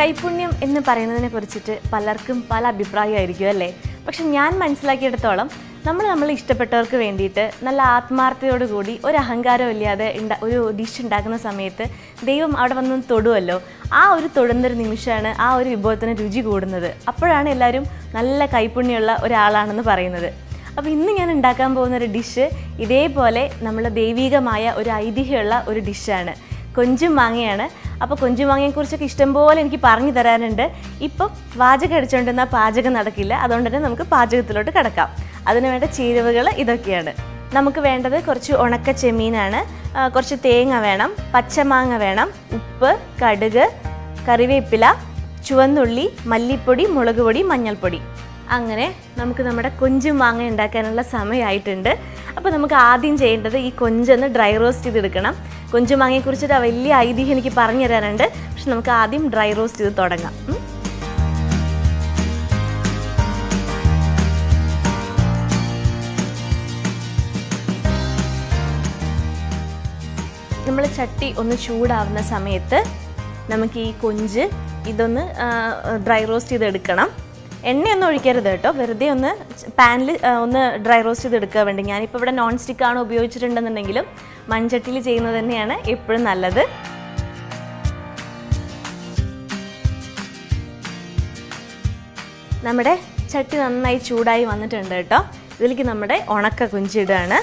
കൈപുണ്യം എന്ന് പറയുന്നതിനെ കുറിച്ചിട്ട് പലർക്കും പല അഭിപ്രായമായിരിക്കും അല്ലേ പക്ഷെ ഞാൻ മനസ്സിലാക്കിയിടത്തോളം നമ്മൾ നമ്മൾ ഇഷ്ടപ്പെട്ടവർക്ക് വേണ്ടിയിട്ട് നല്ല ആത്മാർത്ഥതയോട് കൂടി ഒരു അഹങ്കാരം ഇല്ലാതെ ഉണ്ട ഒരു ഡിഷ് ഉണ്ടാക്കുന്ന സമയത്ത് ദൈവം അവിടെ വന്ന് തൊടുമല്ലോ ആ ഒരു തൊടുന്നൊരു നിമിഷമാണ് ആ ഒരു വിഭവത്തിന് രുചി കൂടുന്നത് അപ്പോഴാണ് എല്ലാവരും നല്ല കൈപുണ്യമുള്ള ഒരാളാണെന്ന് പറയുന്നത് അപ്പോൾ ഇന്ന് ഞാൻ ഉണ്ടാക്കാൻ പോകുന്ന ഒരു ഡിഷ് ഇതേപോലെ നമ്മൾ ദൈവികമായ ഒരു ഐതിഹ്യമുള്ള ഒരു ഡിഷാണ് കൊഞ്ചും മാങ്ങയാണ് അപ്പോൾ കൊഞ്ചും മാങ്ങയെക്കുറിച്ചൊക്കെ ഇഷ്ടംപോലെ എനിക്ക് പറഞ്ഞു തരാനുണ്ട് ഇപ്പം വാചകം അടിച്ചുകൊണ്ടിരുന്ന പാചകം നടക്കില്ല അതുകൊണ്ട് തന്നെ നമുക്ക് പാചകത്തിലോട്ട് കിടക്കാം അതിന് വേണ്ട ചേരുവകൾ ഇതൊക്കെയാണ് നമുക്ക് വേണ്ടത് കുറച്ച് ഉണക്ക ചെമ്മീനാണ് ആ, കുറച്ച് തേങ്ങ വേണം പച്ചമാങ്ങ വേണം ഉപ്പ് കടുക് കറിവേപ്പില ചുവന്നുള്ളി മല്ലിപ്പൊടി മുളക് പൊടി മഞ്ഞൾപ്പൊടി അങ്ങനെ നമുക്ക് നമ്മുടെ കൊഞ്ചും മാങ്ങ ഉണ്ടാക്കാനുള്ള സമയമായിട്ടുണ്ട് അപ്പോൾ നമുക്ക് ആദ്യം ചെയ്യേണ്ടത് ഈ കൊഞ്ചൊന്ന് ഡ്രൈ റോസ്റ്റ് ചെയ്തെടുക്കണം കൊഞ്ചും മാങ്ങയെക്കുറിച്ചിട്ട് ആ വലിയ ഐതിഹ്യം എനിക്ക് പറഞ്ഞു തരാനുണ്ട് പക്ഷെ നമുക്ക് ആദ്യം ഡ്രൈ റോസ്റ്റ് ചെയ്ത് തുടങ്ങാം ഉം. നമ്മൾ ചട്ടി ഒന്ന് ചൂടാവുന്ന സമയത്ത് നമുക്ക് ഈ കൊഞ്ച് ഇതൊന്ന് ഡ്രൈ റോസ്റ്റ് ചെയ്തെടുക്കണം എണ്ണയൊന്നും ഒഴിക്കരുത് കേട്ടോ വെറുതെ ഒന്ന് പാനിൽ ഒന്ന് ഡ്രൈ റോസ്റ്റ് ചെയ്തെടുക്കുക വേണ്ടി ഞാനിപ്പോൾ ഇവിടെ നോൺ സ്റ്റിക്കാണ് ഉപയോഗിച്ചിട്ടുണ്ടെന്നുണ്ടെങ്കിലും മൺചട്ടിയിൽ ചെയ്യുന്നത് തന്നെയാണ് എപ്പോഴും നല്ലത് നമ്മുടെ ചട്ടി നന്നായി ചൂടായി വന്നിട്ടുണ്ട് കേട്ടോ ഇതിലേക്ക് നമ്മുടെ ഉണക്ക കൊഞ്ചിടുകയാണ്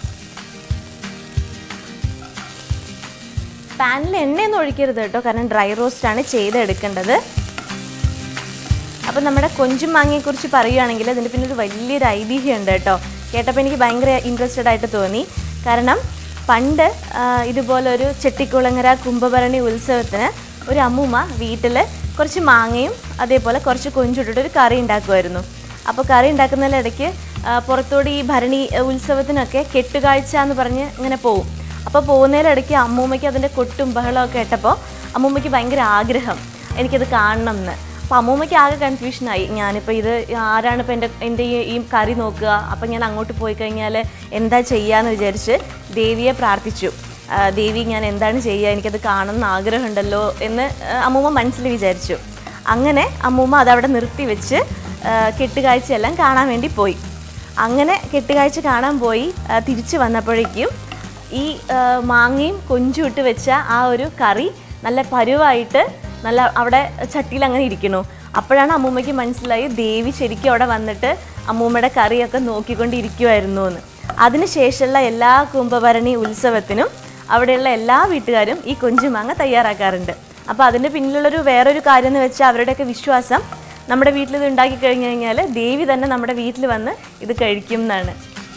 പാനിൽ എണ്ണയൊന്നും ഒഴിക്കരുത് കേട്ടോ കാരണം ഡ്രൈ റോസ്റ്റ് ആണ് ചെയ്തെടുക്കേണ്ടത് അപ്പം നമ്മുടെ കൊഞ്ചും മാങ്ങയെക്കുറിച്ച് പറയുകയാണെങ്കിൽ അതിൻ്റെ പിന്നെ ഒരു വലിയൊരു ഐതിഹ്യം ഉണ്ട് കേട്ടോ കേട്ടപ്പോൾ എനിക്ക് ഭയങ്കര ഇൻട്രസ്റ്റഡ് ആയിട്ട് തോന്നി കാരണം പണ്ട് ആ, ഇതുപോലൊരു ചെട്ടിക്കുളങ്ങര കുംഭഭരണി ഉത്സവത്തിന് ഒരു അമ്മൂമ്മ വീട്ടിൽ കുറച്ച് മാങ്ങയും അതേപോലെ കുറച്ച് കൊഞ്ചിട്ടിട്ട് ഒരു കറി ഉണ്ടാക്കുമായിരുന്നു അപ്പോൾ കറി ഉണ്ടാക്കുന്നതിലിടയ്ക്ക് ആ, പുറത്തോട് ഈ ഭരണി ആ, ഉത്സവത്തിനൊക്കെ കെട്ടുകാഴ്ച എന്ന് പറഞ്ഞ് ഇങ്ങനെ പോവും അപ്പോൾ പോകുന്നതിലിടയ്ക്ക് അമ്മൂമ്മയ്ക്ക് അതിൻ്റെ കൊട്ടും ബഹളമൊക്കെ കേട്ടപ്പോൾ അമ്മൂമ്മയ്ക്ക് ഭയങ്കര ആഗ്രഹം എനിക്കത് കാണണം എന്ന് അപ്പോൾ അമ്മൂമ്മയ്ക്ക് ആകെ കൺഫ്യൂഷനായി ഞാനിപ്പോൾ ഇത് ആരാണ് ഇപ്പോൾ എൻ്റെ എൻ്റെ ഈ ഈ കറി നോക്കുക അപ്പം ഞാൻ അങ്ങോട്ട് പോയി കഴിഞ്ഞാൽ എന്താ ചെയ്യാന്ന് വിചാരിച്ച് ദേവിയെ പ്രാർത്ഥിച്ചു ആ, ദേവി ഞാൻ എന്താണ് ചെയ്യുക എനിക്കത് കാണണമെന്ന് ആഗ്രഹമുണ്ടല്ലോ എന്ന് ആ, അമ്മൂമ്മ മനസ്സിൽ വിചാരിച്ചു അങ്ങനെ അമ്മൂമ്മ അതവിടെ നിർത്തി വെച്ച് ആ, കെട്ടുകാഴ്ചയെല്ലാം കാണാൻ വേണ്ടി പോയി അങ്ങനെ കെട്ടുകാഴ്ച കാണാൻ പോയി ആ, തിരിച്ച് വന്നപ്പോഴേക്കും ഈ ആ, മാങ്ങയും കൊഞ്ചും ഇട്ട് വെച്ച ആ ഒരു കറി നല്ല പരുവായിട്ട് നല്ല അവിടെ ചട്ടിയിൽ അങ്ങനെ ഇരിക്കണു അപ്പോഴാണ് അമ്മൂമ്മയ്ക്ക് മനസ്സിലായി ദേവി ശരിക്കും അവിടെ വന്നിട്ട് അമ്മൂമ്മയുടെ കറിയൊക്കെ നോക്കിക്കൊണ്ടിരിക്കുമായിരുന്നു എന്ന് അതിനുശേഷമുള്ള എല്ലാ കുംഭഭരണി ഉത്സവത്തിനും അവിടെയുള്ള എല്ലാ വീട്ടുകാരും ഈ കൊഞ്ചുമാങ്ങ തയ്യാറാക്കാറുണ്ട് അപ്പോൾ അതിൻ്റെ പിന്നിലുള്ളൊരു വേറൊരു കാര്യം എന്ന് വെച്ചാൽ അവരുടെയൊക്കെ വിശ്വാസം നമ്മുടെ വീട്ടിൽ ഇത് ഉണ്ടാക്കി കഴിഞ്ഞു കഴിഞ്ഞാൽ ദേവി തന്നെ നമ്മുടെ വീട്ടിൽ വന്ന് ഇത് കഴിക്കും എന്നാണ്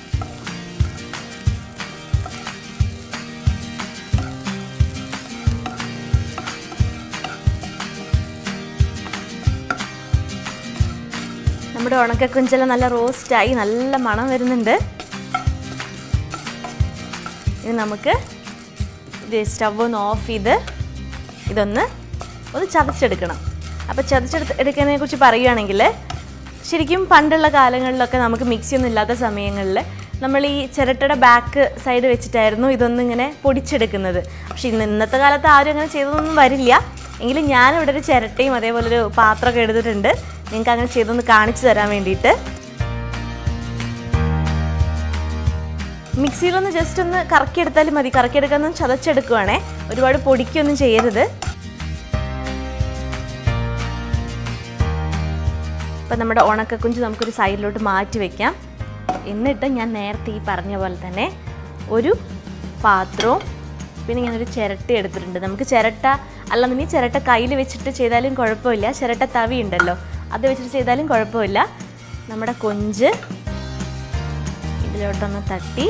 നമ്മുടെ ഉണക്കക്കുഞ്ചെല്ലാം നല്ല റോസ്റ്റായി നല്ല മണം വരുന്നുണ്ട് ഇനി നമുക്ക് ഇത് സ്റ്റവ് ഒന്ന് ഓഫ് ചെയ്ത് ഇതൊന്ന് ഒന്ന് ചതച്ചെടുക്കണം അപ്പോൾ ചതച്ചെടുത്ത് എടുക്കുന്നതിനെ കുറിച്ച് പറയുകയാണെങ്കിൽ ശരിക്കും പണ്ടുള്ള കാലങ്ങളിലൊക്കെ നമുക്ക് മിക്സി ഒന്നും ഇല്ലാത്ത സമയങ്ങളിൽ നമ്മൾ ഈ ചിരട്ടയുടെ ബാക്ക് സൈഡ് വെച്ചിട്ടായിരുന്നു ഇതൊന്നും ഇങ്ങനെ പൊടിച്ചെടുക്കുന്നത് പക്ഷെ ഇന്ന് ഇന്നത്തെ കാലത്ത് ആരും അങ്ങനെ ചെയ്തതൊന്നും വരില്ല എങ്കിലും ഞാനിവിടെ ഒരു ചിരട്ടയും അതേപോലെ ഒരു പാത്രമൊക്കെ എടുത്തിട്ടുണ്ട് നിങ്ങൾക്ക് അങ്ങനെ ചെയ്തൊന്ന് കാണിച്ചു തരാൻ വേണ്ടിയിട്ട് മിക്സിയിലൊന്ന് ജസ്റ്റ് ഒന്ന് കറക്കിയെടുത്താലും മതി കറക്കിയെടുക്കാനൊന്നും ചതച്ചെടുക്കുവാണേ ഒരുപാട് പൊടിക്കൊന്നും ചെയ്യരുത് അപ്പം നമ്മുടെ ഉണക്കക്കുഞ്ച് നമുക്കൊരു സൈഡിലോട്ട് മാറ്റി വെക്കാം എന്നിട്ട് ഞാൻ നേരത്തെ ഈ പറഞ്ഞ പോലെ തന്നെ ഒരു പാത്രവും പിന്നെ ഞാനൊരു ചിരട്ട എടുത്തിട്ടുണ്ട് നമുക്ക് ചിരട്ട അല്ലെന്നുണ്ടെങ്കിൽ ചിരട്ട കയ്യിൽ വെച്ചിട്ട് ചെയ്താലും കുഴപ്പമില്ല ചിരട്ട തവി ഉണ്ടല്ലോ അത് വെച്ചിട്ട് ചെയ്താലും കുഴപ്പമില്ല നമ്മുടെ കൊഞ്ച് ഇതിലോട്ടൊന്ന് തട്ടി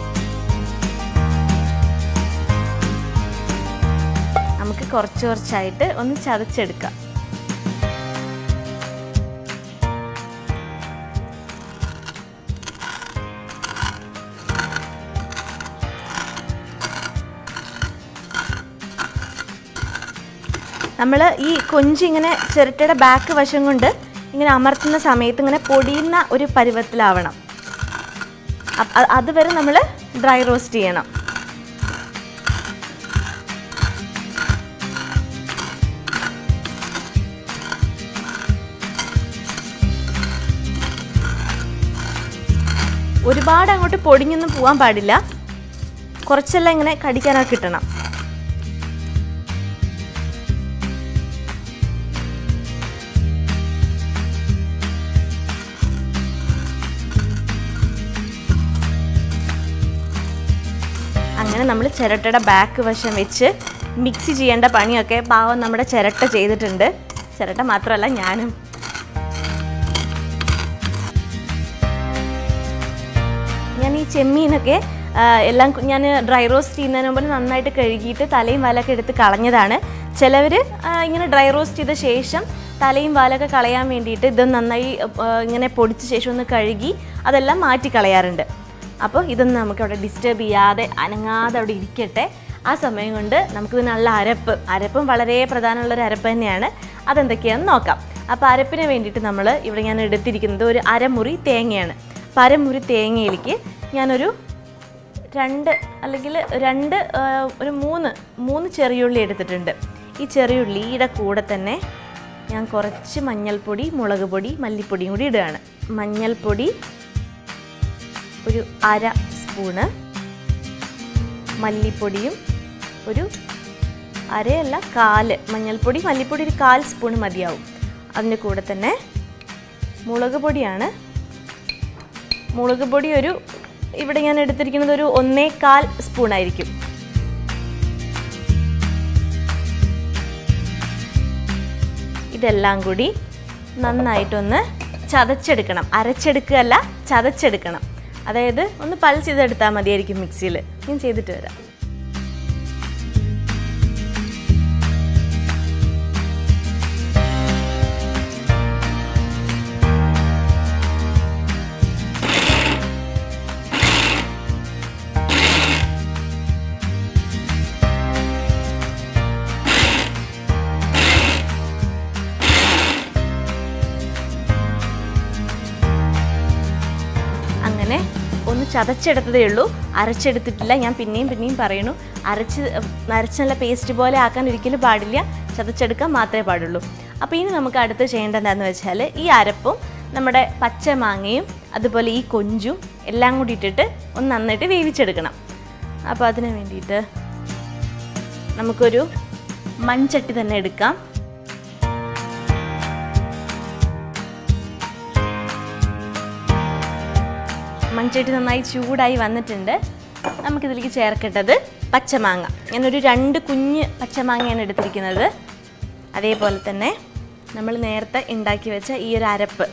നമുക്ക് കുറച്ച് കുറച്ചായിട്ട് ഒന്ന് ചതച്ചെടുക്കാം നമ്മൾ ഈ കൊഞ്ച് ഇങ്ങനെ ചിരട്ടയുടെ ബാക്ക് വശം കൊണ്ട് ഇങ്ങനെ അമർത്തുന്ന സമയത്ത് ഇങ്ങനെ പൊടിയുന്ന ഒരു പരുവത്തിലാവണം അപ്പ- അ- അതുവരെ നമ്മൾ ഡ്രൈ റോസ്റ്റ് ചെയ്യണം ഒരുപാട് അങ്ങോട്ട് പൊടിഞ്ഞൊന്നും പോകാൻ പാടില്ല കുറച്ചെല്ലാം ഇങ്ങനെ കടിക്കാനൊക്കെ കിട്ടണം അങ്ങനെ നമ്മൾ ചിരട്ടയുടെ ബാക്ക് വശം വെച്ച് മിക്സ് ചെയ്യേണ്ട പണിയൊക്കെ പാവം നമ്മുടെ ചിരട്ട ചെയ്തിട്ടുണ്ട് ചിരട്ട മാത്രമല്ല ഞാനും ഞാൻ ഈ ചെമ്മീനൊക്കെ ആ, എല്ലാം കു- ഞാൻ ഡ്രൈ റോസ്റ്റ് ചെയ്യുന്നതിന് മുമ്പ് നന്നായിട്ട് കഴുകിയിട്ട് തലയും വാലൊക്കെ എടുത്ത് കളഞ്ഞതാണ് ചിലവർ ഇങ്ങനെ ഡ്രൈ റോസ്റ്റ് ചെയ്ത ശേഷം തലയും വാലൊക്കെ കളയാൻ വേണ്ടിയിട്ട് ഇത് നന്നായി ആ, ഇങ്ങനെ പൊടിച്ച ശേഷം ഒന്ന് കഴുകി അതെല്ലാം മാറ്റി കളയാറുണ്ട് അപ്പോൾ ഇതൊന്നും നമുക്ക് അവിടെ ഡിസ്റ്റർബ് ചെയ്യാതെ അനങ്ങാതെ അവിടെ ഇരിക്കട്ടെ ആ സമയം കൊണ്ട് നമുക്കിത് നല്ല അരപ്പ് അരപ്പും വളരെ പ്രധാനമുള്ള ഒരു അരപ്പ് തന്നെയാണ് അതെന്തൊക്കെയാണെന്ന് നോക്കാം അപ്പോൾ അരപ്പിന് വേണ്ടിയിട്ട് നമ്മൾ ഇവിടെ ഞാൻ എടുത്തിരിക്കുന്നത് ഒരു അരമുറി തേങ്ങയാണ് അപ്പോൾ അരമുറി തേങ്ങയിലേക്ക് ഞാനൊരു രണ്ട് അല്ലെങ്കിൽ രണ്ട് ആ, ഒരു മൂന്ന് മൂന്ന് ചെറിയുള്ളി എടുത്തിട്ടുണ്ട് ഈ ചെറിയുള്ളിയുടെ കൂടെ തന്നെ ഞാൻ കുറച്ച് മഞ്ഞൾപ്പൊടി മുളക് പൊടി മല്ലിപ്പൊടിയും കൂടി ഇടുകയാണ് മഞ്ഞൾപ്പൊടി ഒരു അര സ്പൂണ് മല്ലിപ്പൊടിയും ഒരു അരയല്ല കാല് മഞ്ഞൾപ്പൊടി മല്ലിപ്പൊടി ഒരു കാൽ സ്പൂൺ മതിയാവും അതിൻ്റെ കൂടെ തന്നെ മുളക് പൊടിയാണ് മുളക് പൊടി ഒരു ഇവിടെ ഞാൻ എടുത്തിരിക്കുന്നത് ഒരു ഒന്നേകാൽ സ്പൂൺ ആയിരിക്കും ഇതെല്ലാം കൂടി നന്നായിട്ടൊന്ന് ചതച്ചെടുക്കണം അരച്ചെടുക്കുകയല്ല ചതച്ചെടുക്കണം അതായത് ഒന്ന് പൾസ് ചെയ്തെടുത്താൽ മതിയായിരിക്കും മിക്സിയിൽ ഞാൻ ചെയ്തിട്ട് വരാം അങ്ങനെ ഒന്ന് ചതച്ചെടുത്തതേ ഉള്ളൂ അരച്ചെടുത്തിട്ടില്ല ഞാൻ പിന്നെയും പിന്നെയും പറയണു അരച്ച് അരച്ച് നല്ല പേസ്റ്റ് പോലെ ആക്കാൻ ഒരിക്കലും പാടില്ല ചതച്ചെടുക്കാൻ മാത്രമേ പാടുള്ളൂ അപ്പോൾ ഇനി നമുക്ക് അടുത്ത് ചെയ്യേണ്ടത് എന്താണെന്ന് വെച്ചാൽ ഈ അരപ്പും നമ്മുടെ പച്ചമാങ്ങയും അതുപോലെ ഈ കൊഞ്ചും എല്ലാം കൂടി ഇട്ടിട്ട് ഒന്ന് നന്നായിട്ട് വേവിച്ചെടുക്കണം അപ്പോൾ അതിന് വേണ്ടിയിട്ട് നമുക്കൊരു മൺചട്ടി തന്നെ എടുക്കാം മൺചട്ടി നന്നായി ചൂടായി വന്നിട്ടുണ്ട് നമുക്കിതിലേക്ക് ചേർക്കേണ്ടത് പച്ചമാങ്ങ ഞാനൊരു രണ്ട് കുഞ്ഞ് പച്ചമാങ്ങയാണ് എടുത്തിരിക്കുന്നത് അതേപോലെ തന്നെ നമ്മൾ നേരത്തെ ഉണ്ടാക്കി വെച്ച ഈ ഒരു അരപ്പ്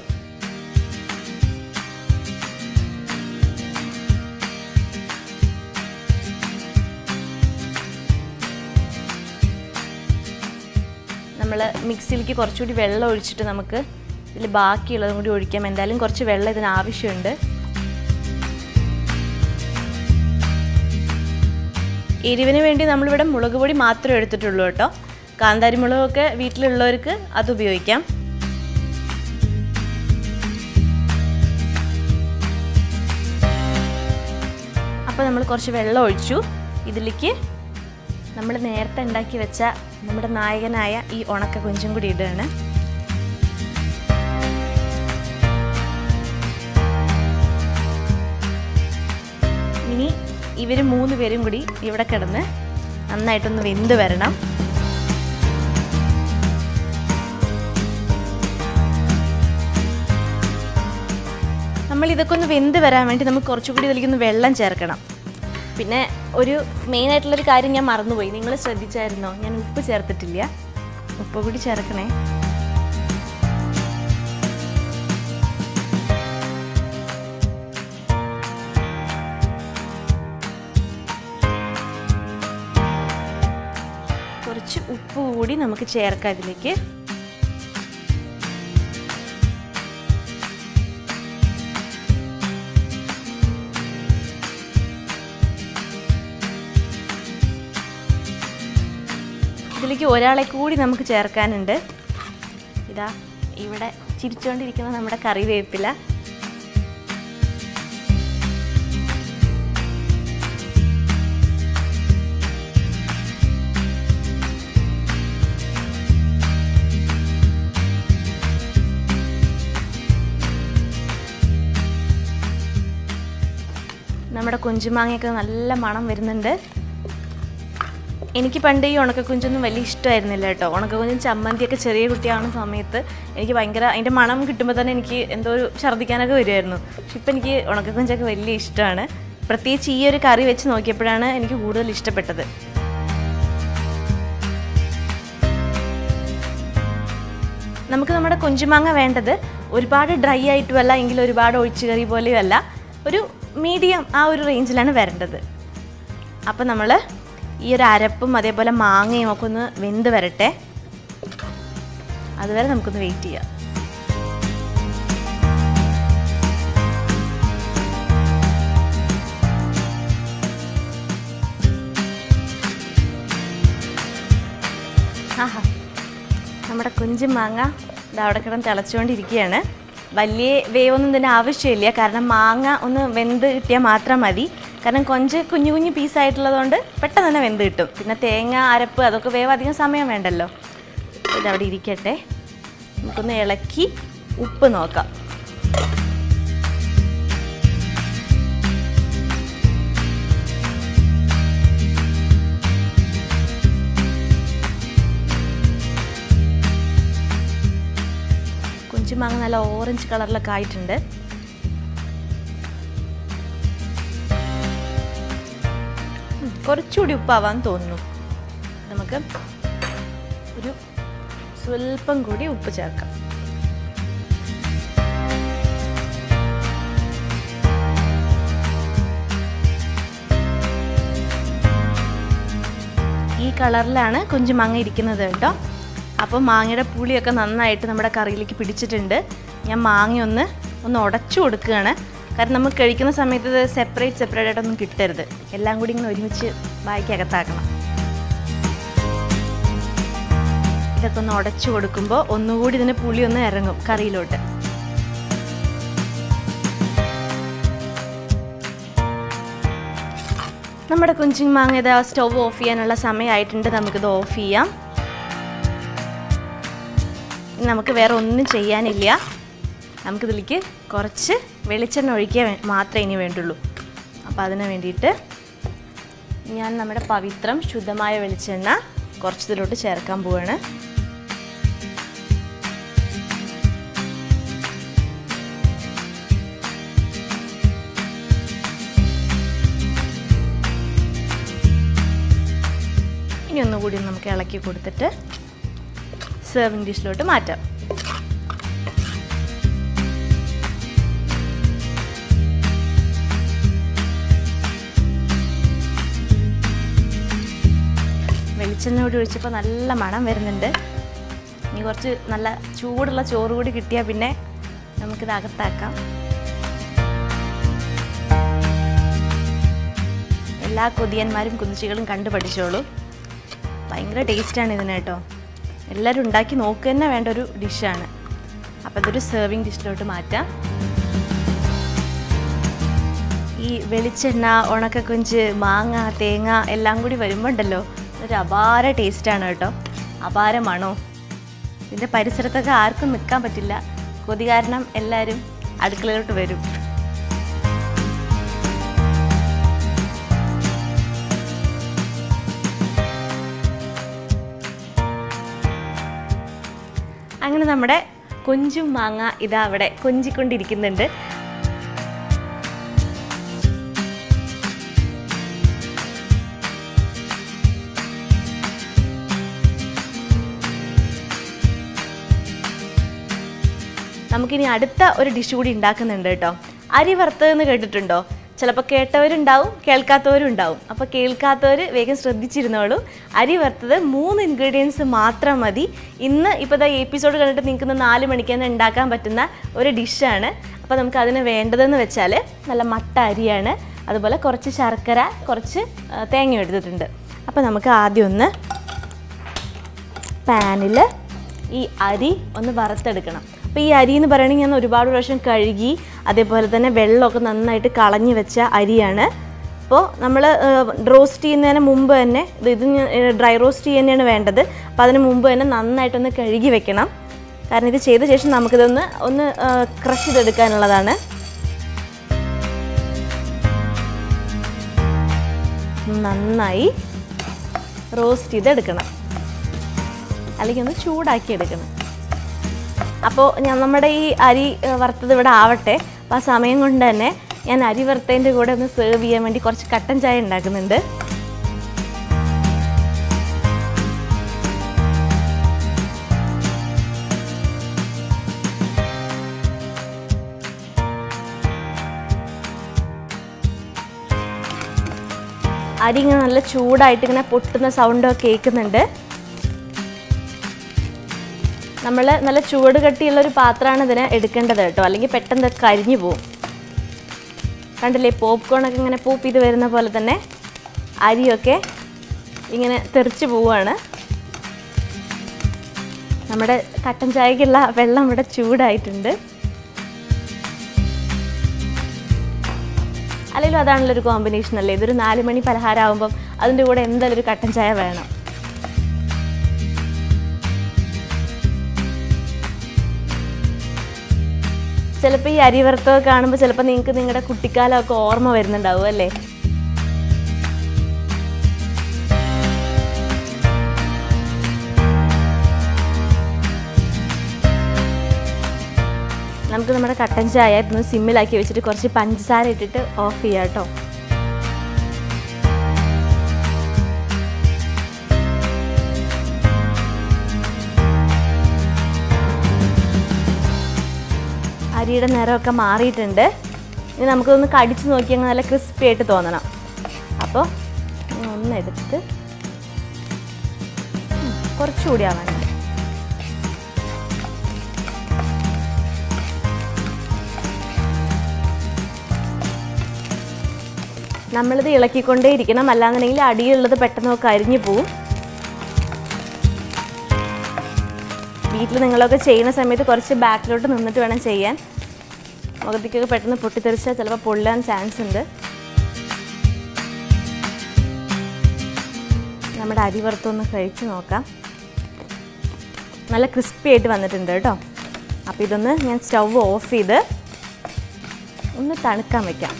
നമ്മൾ മിക്സിയിലേക്ക് കുറച്ചുകൂടി വെള്ളം ഒഴിച്ചിട്ട് നമുക്ക് ഇതിൽ ബാക്കിയുള്ളതും കൂടി ഒഴിക്കാം എന്തായാലും കുറച്ച് വെള്ളം ഇതിന് ആവശ്യമുണ്ട് എരിവിന് വേണ്ടി നമ്മളിവിടെ മുളക് പൊടി മാത്രമേ എടുത്തിട്ടുള്ളൂ കേട്ടോ കാന്താരി മുളകൊക്കെ വീട്ടിലുള്ളവർക്ക് അത് ഉപയോഗിക്കാം അപ്പോൾ നമ്മൾ കുറച്ച് വെള്ളം ഒഴിച്ചു ഇതിലേക്ക് നമ്മൾ നേരത്തെ ഉണ്ടാക്കി വെച്ച നമ്മുടെ നായകനായ ഈ ഉണക്ക കൊഞ്ചും കൂടി ഇടുകയാണ് ഇനി ഇവർ മൂന്ന് പേരും കൂടി ഇവിടെ കിടന്ന് നന്നായിട്ടൊന്ന് വെന്ത് വരണം നമ്മൾ ഇതൊക്കെ ഒന്ന് വെന്ത് വരാൻ വേണ്ടി നമുക്ക് കുറച്ചുകൂടി ഇതിലേക്കൊന്ന് വെള്ളം ചേർക്കണം പിന്നെ ഒരു മെയിൻ ആയിട്ടുള്ളൊരു കാര്യം ഞാൻ മറന്നുപോയി നിങ്ങൾ ശ്രദ്ധിച്ചായിരുന്നോ ഞാൻ ഉപ്പ് ചേർത്തിട്ടില്ല ഉപ്പ് കൂടി ചേർക്കണേ കുറച്ച് ഉപ്പ് കൂടി നമുക്ക് ചേർക്കാം ഇതിലേക്ക് ഇതിലേക്ക് ഒരാളെ കൂടി നമുക്ക് ചേർക്കാനുണ്ട് ഇതാ ഇവിടെ ചിരിച്ചുകൊണ്ടിരിക്കുന്ന നമ്മുടെ കറിവേപ്പില നമ്മുടെ കുഞ്ചുമാങ്ങയൊക്കെ നല്ല മണം വരുന്നുണ്ട് എനിക്ക് പണ്ട് ഈ ഉണക്കക്കുഞ്ചൊന്നും വലിയ ഇഷ്ടമായിരുന്നില്ല കേട്ടോ ഉണക്കക്കുഞ്ചും ചമ്മന്തിയൊക്കെ ചെറിയ കുട്ടിയാവുന്ന സമയത്ത് എനിക്ക് ഭയങ്കര അതിൻ്റെ മണം കിട്ടുമ്പോൾ തന്നെ എനിക്ക് എന്തോ ഒരു ഛർദ്ദിക്കാനൊക്കെ വരുമായിരുന്നു പക്ഷെ ഇപ്പം എനിക്ക് ഉണക്കക്കുഞ്ചൊക്കെ വലിയ ഇഷ്ടമാണ് പ്രത്യേകിച്ച് ഈ ഒരു കറി വെച്ച് നോക്കിയപ്പോഴാണ് എനിക്ക് കൂടുതൽ ഇഷ്ടപ്പെട്ടത് നമുക്ക് നമ്മുടെ കുഞ്ചുമാങ്ങ വേണ്ടത് ഒരുപാട് ഡ്രൈ ആയിട്ടുമല്ല എങ്കിൽ ഒരുപാട് ഒഴിച്ചു കറി പോലെയുമല്ല ഒരു മീഡിയം ആ ഒരു റേഞ്ചിലാണ് വരേണ്ടത് അപ്പോൾ നമ്മൾ ഈ ഒരു അരപ്പും അതേപോലെ മാങ്ങയും ഒക്കെ ഒന്ന് വെന്ത് വരട്ടെ അതുവരെ നമുക്കൊന്ന് വെയിറ്റ് ചെയ്യാം ആഹാ നമ്മുടെ കുഞ്ചു മാങ്ങ ഇത് അവിടെ കിടന്ന് തിളച്ചുകൊണ്ടിരിക്കുകയാണ് വലിയ വേവൊന്നും ഇതിൻ്റെ ആവശ്യമില്ല കാരണം മാങ്ങ ഒന്ന് വെന്ത് കിട്ടിയാൽ മാത്രം മതി കാരണം കൊഞ്ച് കുഞ്ഞു കുഞ്ഞു പീസായിട്ടുള്ളതുകൊണ്ട് പെട്ടെന്ന് തന്നെ വെന്ത് കിട്ടും പിന്നെ തേങ്ങ അരപ്പ് അതൊക്കെ വേവ് അധികം സമയം വേണ്ടല്ലോ ഇതവിടെ ഇരിക്കട്ടെ നമുക്കൊന്ന് ഇളക്കി ഉപ്പ് നോക്കാം കുഞ്ചുമാങ്ങ നല്ല ഓറഞ്ച് കളറിലൊക്കെ ആയിട്ടുണ്ട് ഉം, കുറച്ചുകൂടി ഉപ്പാവാൻ തോന്നുന്നു നമുക്ക് ഒരു സ്വല്പം കൂടി ഉപ്പ് ചേർക്കാം ഈ കളറിലാണ് കുഞ്ചു മാങ്ങ ഇരിക്കുന്നത് കേട്ടോ അപ്പോൾ മാങ്ങയുടെ പുളിയൊക്കെ നന്നായിട്ട് നമ്മുടെ കറിയിലേക്ക് പിടിച്ചിട്ടുണ്ട് ഞാൻ മാങ്ങ ഒന്ന് ഒന്ന് ഉടച്ചു കൊടുക്കുകയാണ് കാരണം നമ്മൾ കഴിക്കുന്ന സമയത്ത് ഇത് സെപ്പറേറ്റ് സെപ്പറേറ്റ് ആയിട്ടൊന്നും കിട്ടരുത് എല്ലാം കൂടി ഇങ്ങനെ ഒരുമിച്ച് ബാക്കിയകത്താക്കണം ഇതൊക്കെ ഒന്ന് ഉടച്ചു കൊടുക്കുമ്പോൾ ഒന്നുകൂടി ഇതിന് പുളി ഒന്ന് ഇറങ്ങും കറിയിലോട്ട് നമ്മുടെ കുഞ്ചിൻ മാങ്ങ ഇത് സ്റ്റവ് ഓഫ് ചെയ്യാനുള്ള സമയമായിട്ടുണ്ട് നമുക്കിത് ഓഫ് ചെയ്യാം ഇനി നമുക്ക് വേറെ ഒന്നും ചെയ്യാനില്ല നമുക്കിതിലേക്ക് കുറച്ച് വെളിച്ചെണ്ണ ഒഴിക്കുക വേ- മാത്രമേ ഇനി വേണ്ടുള്ളൂ അപ്പോൾ അതിന് വേണ്ടിയിട്ട് ഞാൻ നമ്മുടെ പവിത്രം ശുദ്ധമായ വെളിച്ചെണ്ണ കുറച്ച് ഇതിലോട്ട് ചേർക്കാൻ പോവാണ് ഇനി ഒന്നുകൂടി നമുക്ക് ഇളക്കി കൊടുത്തിട്ട് സെർവിങ് ഡിഷിലോട്ട് മാറ്റാം വെളിച്ചെണ്ണ കൂടി ഒഴിച്ചപ്പോൾ നല്ല മണം വരുന്നുണ്ട് ഇനി കുറച്ച് നല്ല ചൂടുള്ള ചോറ് കൂടി കിട്ടിയാൽ പിന്നെ നമുക്കിത് അകത്താക്കാം എല്ലാ കൊതിയന്മാരും കുതിച്ചികളും കണ്ടു പഠിച്ചോളൂ ഭയങ്കര ടേസ്റ്റാണ് ഇതിന് കേട്ടോ എല്ലാവരും ഉണ്ടാക്കി നോക്കുക തന്നെ വേണ്ട ഒരു ഡിഷാണ് അപ്പോൾ ഇതൊരു സെർവിങ് ഡിഷിലോട്ട് മാറ്റാം ഈ വെളിച്ചെണ്ണ ഉണക്കക്കുഞ്ച് മാങ്ങ തേങ്ങ എല്ലാം കൂടി വരുമ്പോൾ ഉണ്ടല്ലോ ഒരു അപാര ടേസ്റ്റാണ് കേട്ടോ അപാര മണോ ഇതിൻ്റെ പരിസരത്തൊക്കെ ആർക്കും നിൽക്കാൻ പറ്റില്ല കൊതി കാരണം എല്ലാവരും അടുക്കളയിലോട്ട് വരും അങ്ങനെ നമ്മുടെ കൊഞ്ചും മാങ്ങ ഇതാ അവിടെ കൊഞ്ചിക്കൊണ്ടിരിക്കുന്നുണ്ട് നമുക്കിനി അടുത്ത ഒരു ഡിഷ് കൂടി ഉണ്ടാക്കുന്നുണ്ട് കേട്ടോ അരി വറുത്തതെന്ന് കേട്ടിട്ടുണ്ടോ ചിലപ്പോൾ കേട്ടവരുണ്ടാവും കേൾക്കാത്തവരും ഉണ്ടാവും അപ്പോൾ കേൾക്കാത്തവർ വേഗം ശ്രദ്ധിച്ചിരുന്നോളൂ അരി വറുത്തത് മൂന്ന് ഇൻഗ്രീഡിയൻസ് മാത്രം മതി ഇന്ന് ഇപ്പോൾ ഇതാ എപ്പിസോഡ് കണ്ടിട്ട് നിങ്ങൾക്ക് നാല് മണിക്ക് തന്നെ ഉണ്ടാക്കാൻ പറ്റുന്ന ഒരു ഡിഷാണ് അപ്പോൾ നമുക്ക് അതിന് വേണ്ടതെന്ന് വെച്ചാൽ നല്ല മട്ട അരിയാണ് അതുപോലെ കുറച്ച് ശർക്കര കുറച്ച് ആ, തേങ്ങ എടുത്തിട്ടുണ്ട് അപ്പോൾ നമുക്ക് ആദ്യം ഒന്ന് പാനിൽ ഈ അരി ഒന്ന് വറുത്തെടുക്കണം അപ്പോൾ ഈ അരി എന്ന് പറയുകയാണെങ്കിൽ ഞാൻ ഒരുപാട് പ്രാവശ്യം കഴുകി അതേപോലെ തന്നെ വെള്ളമൊക്കെ നന്നായിട്ട് കളഞ്ഞു വെച്ച അരിയാണ് അപ്പോൾ നമ്മൾ റോസ്റ്റ് ചെയ്യുന്നതിന് മുമ്പ് തന്നെ ഇത് ഇത് ഡ്രൈ റോസ്റ്റ് ചെയ്യുന്നതാണ് വേണ്ടത് അപ്പോൾ അതിന് മുമ്പ് തന്നെ നന്നായിട്ടൊന്ന് കഴുകി വെക്കണം കാരണം ഇത് ചെയ്ത ശേഷം നമുക്കിതൊന്ന് ഒന്ന് ക്രഷ് ചെയ്തെടുക്കാനുള്ളതാണ് ഒന്ന് നന്നായി റോസ്റ്റ് ചെയ്തെടുക്കണം അല്ലെങ്കിൽ ഒന്ന് ചൂടാക്കി എടുക്കണം അപ്പോൾ ഞാൻ നമ്മുടെ ഈ അരി ഏഹ്, വറുത്തത് ഇവിടെ ആവട്ടെ അപ്പോൾ ആ സമയം കൊണ്ട് തന്നെ ഞാൻ അരി വറുത്തതിൻ്റെ കൂടെ ഒന്ന് സെർവ് ചെയ്യാൻ വേണ്ടി കുറച്ച് കട്ടൻ ചായ ഉണ്ടാക്കുന്നുണ്ട് അരി ഇങ്ങനെ നല്ല ചൂടായിട്ട് ഇങ്ങനെ പൊട്ടുന്ന സൗണ്ടൊക്കെ കേൾക്കുന്നുണ്ട് നമ്മൾ നല്ല ചൂട് കട്ടിയുള്ള ഒരു പാത്രമാണ് ഇതിന് എടുക്കേണ്ടത് കേട്ടോ അല്ലെങ്കിൽ പെട്ടെന്ന് ഇത് കരിഞ്ഞു പോവും കണ്ടില്ലേ പോപ്കോൺ ഒക്കെ ഇങ്ങനെ പോപ്പ് ചെയ്ത് വരുന്ന പോലെ തന്നെ അരിയൊക്കെ ഇങ്ങനെ തെറിച്ച് പോവുകയാണ് നമ്മുടെ കട്ടൻ ചായക്കുള്ള വെള്ളം ഇവിടെ ചൂടായിട്ടുണ്ട് അല്ലെങ്കിലും അതാണല്ലോ ഒരു കോമ്പിനേഷൻ അല്ലേ ഇതൊരു നാല് മണി പലഹാരം ആകുമ്പം അതിൻ്റെ കൂടെ എന്തായാലും ഒരു കട്ടൻ ചായ വേണം ചിലപ്പോൾ ഈ അരി വറുത്തൊക്കെ കാണുമ്പോൾ ചിലപ്പോൾ നിങ്ങൾക്ക് നിങ്ങളുടെ കുട്ടിക്കാലമൊക്കെ ഓർമ്മ വരുന്നുണ്ടാവും അല്ലേ നമുക്ക് നമ്മുടെ കട്ടൻ ചായ ഒന്ന് സിമ്മിലാക്കി വെച്ചിട്ട് കുറച്ച് പഞ്ചസാര ഇട്ടിട്ട് ഓഫ് ചെയ്യാം കേട്ടോ അരിയുടെ നിറമൊക്കെ മാറിയിട്ടുണ്ട് ഇനി നമുക്കൊന്ന് കടിച്ച് നോക്കി അങ്ങ് നല്ല ക്രിസ്പി ആയിട്ട് തോന്നണം അപ്പോൾ ഒന്ന് എടുത്ത് ഉം, കുറച്ചുകൂടി ആവാൻ നമ്മളിത് ഇളക്കിക്കൊണ്ടേ ഇരിക്കണം അല്ലാന്നുണ്ടെങ്കിൽ അടിയുള്ളത് പെട്ടെന്ന് ഒക്കെ അരിഞ്ഞു പോവും വീട്ടിൽ നിങ്ങളൊക്കെ ചെയ്യുന്ന സമയത്ത് കുറച്ച് ബാക്കിലോട്ട് നിന്നിട്ട് വേണം ചെയ്യാൻ മുഖത്തേക്കൊക്കെ പെട്ടെന്ന് പൊട്ടിത്തെറിച്ചാൽ ചിലപ്പോൾ പൊള്ളാൻ ചാൻസ് ഉണ്ട് നമ്മുടെ അരി വറുത്തൊന്ന് കഴിച്ച് നോക്കാം നല്ല ക്രിസ്പി ആയിട്ട് വന്നിട്ടുണ്ട് കേട്ടോ അപ്പോൾ ഇതൊന്ന് ഞാൻ സ്റ്റൗ ഓഫ് ചെയ്ത് ഒന്ന് തണുക്കാൻ വെക്കാം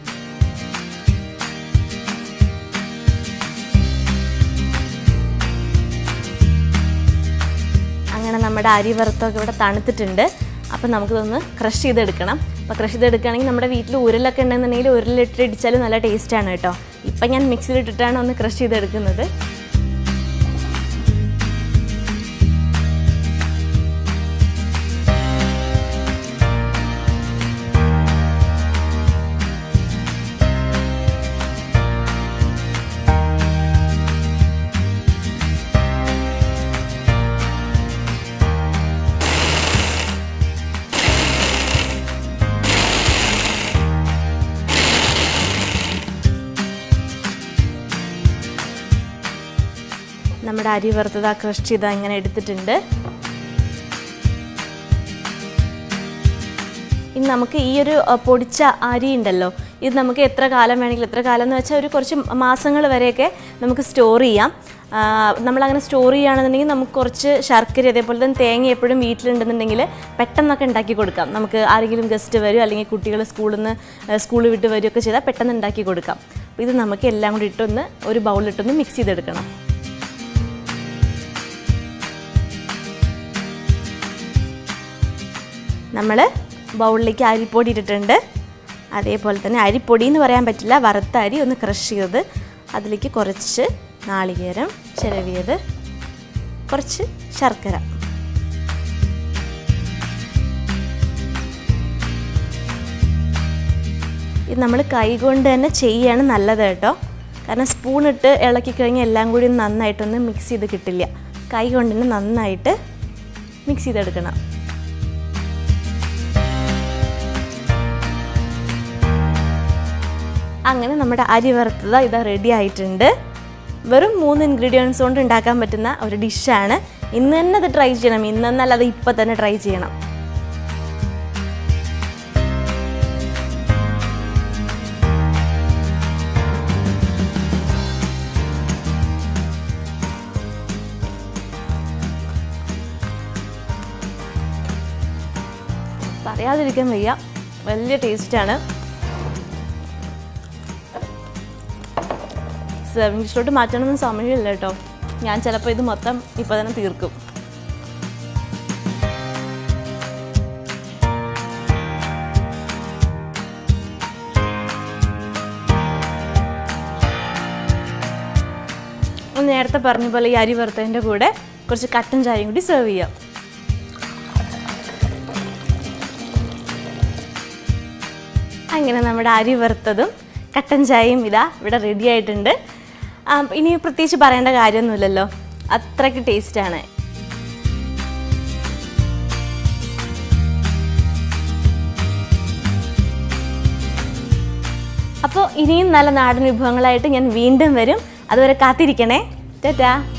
അങ്ങനെ നമ്മുടെ അരി വറുത്തൊക്കെ ഇവിടെ തണുത്തിട്ടുണ്ട് അപ്പം നമുക്കിതൊന്ന് ക്രഷ് ചെയ്തെടുക്കണം അപ്പോൾ ക്രഷ് ചെയ്തെടുക്കുകയാണെങ്കിൽ നമ്മുടെ വീട്ടിൽ ഉരലൊക്കെ ഉണ്ടെന്നുണ്ടെങ്കിൽ ഉരലിട്ട് ഇടിച്ചാലും നല്ല ടേസ്റ്റാണ് കേട്ടോ ഇപ്പം ഞാൻ മിക്സിയിലിട്ടിട്ടാണ് ഒന്ന് ക്രഷ് ചെയ്തെടുക്കുന്നത് നമ്മുടെ അരി വറുത്തത് ആ ക്രഷ് ചെയ്ത് ഇങ്ങനെ എടുത്തിട്ടുണ്ട് ഇനി നമുക്ക് ഈ ഒരു അഹ്, പൊടിച്ച അരി ഉണ്ടല്ലോ ഇത് നമുക്ക് എത്ര കാലം വേണമെങ്കിലും എത്ര കാലം എന്ന് വെച്ചാൽ ഒരു കുറച്ച് മാസങ്ങൾ വരെയൊക്കെ നമുക്ക് സ്റ്റോർ ചെയ്യാം ആ, നമ്മളങ്ങനെ സ്റ്റോർ ചെയ്യുകയാണെന്നുണ്ടെങ്കിൽ നമുക്ക് കുറച്ച് ശർക്കര അതേപോലെ തന്നെ തേങ്ങ എപ്പോഴും വീട്ടിലുണ്ടെന്നുണ്ടെങ്കിൽ പെട്ടെന്നൊക്കെ ഉണ്ടാക്കി കൊടുക്കാം നമുക്ക് ആരെങ്കിലും ഗസ്റ്റ് വരും അല്ലെങ്കിൽ കുട്ടികൾ സ്കൂളിൽ നിന്ന് സ്കൂളിൽ വിട്ട് വരികയൊക്കെ ചെയ്താൽ പെട്ടെന്ന് ഉണ്ടാക്കി കൊടുക്കാം അപ്പോൾ ഇത് നമുക്ക് എല്ലാം കൂടി ഇട്ടൊന്ന് ഒരു ബൗളിലിട്ടൊന്ന് മിക്സ് ചെയ്തെടുക്കണം നമ്മൾ ബൗളിലേക്ക് അരിപ്പൊടി ഇട്ടിട്ടുണ്ട് അതേപോലെ തന്നെ അരിപ്പൊടി എന്ന് പറയാൻ പറ്റില്ല വറുത്ത അരി ഒന്ന് ക്രഷ് ചെയ്തത് അതിലേക്ക് കുറച്ച് നാളികേരം ചിരവിയത് കുറച്ച് ശർക്കര ഇത് നമ്മൾ കൈകൊണ്ട് തന്നെ ചെയ്യാണ് നല്ലത് കേട്ടോ കാരണം സ്പൂണിട്ട് ഇളക്കി കഴിഞ്ഞാൽ എല്ലാം കൂടി ഒന്ന് നന്നായിട്ടൊന്ന് മിക്സ് ചെയ്ത് കിട്ടില്ല കൈ കൊണ്ട് തന്നെ നന്നായിട്ട് മിക്സ് ചെയ്തെടുക്കണം അങ്ങനെ നമ്മുടെ അരി വറുത്തത് ഇതാ റെഡി ആയിട്ടുണ്ട് വെറും മൂന്ന് ഇൻഗ്രീഡിയൻസ് കൊണ്ട് ഉണ്ടാക്കാൻ പറ്റുന്ന ഒരു ഡിഷാണ് ഇന്ന് തന്നെ അത് ട്രൈ ചെയ്യണം ഇന്നെന്നല്ല അത് ഇപ്പം തന്നെ ട്രൈ ചെയ്യണം പറയാതിരിക്കാൻ വയ്യ വലിയ ടേസ്റ്റാണ് സെർവിങ് ഡിഷിലോട്ട് മാറ്റണമെന്ന് സമയമില്ല കേട്ടോ ഞാൻ ചിലപ്പോൾ ഇത് മൊത്തം ഇപ്പോൾ തന്നെ തീർക്കും നേരത്തെ പറഞ്ഞ പോലെ ഈ അരി വറുത്തതിൻ്റെ കൂടെ കുറച്ച് കട്ടൻ ചായയും കൂടി സെർവ് ചെയ്യാം അങ്ങനെ നമ്മുടെ അരി വറുത്തതും കട്ടൻ ചായയും ഇതാ ഇവിടെ റെഡി ആയിട്ടുണ്ട് ആ, ഇനി പ്രത്യേകിച്ച് പറയേണ്ട കാര്യമൊന്നുമില്ലല്ലോ അത്രയ്ക്ക് ടേസ്റ്റാണ് അപ്പോൾ ഇനിയും നല്ല നാടൻ വിഭവങ്ങളായിട്ട് ഞാൻ വീണ്ടും വരും അതുവരെ കാത്തിരിക്കണേ ടാറ്റാ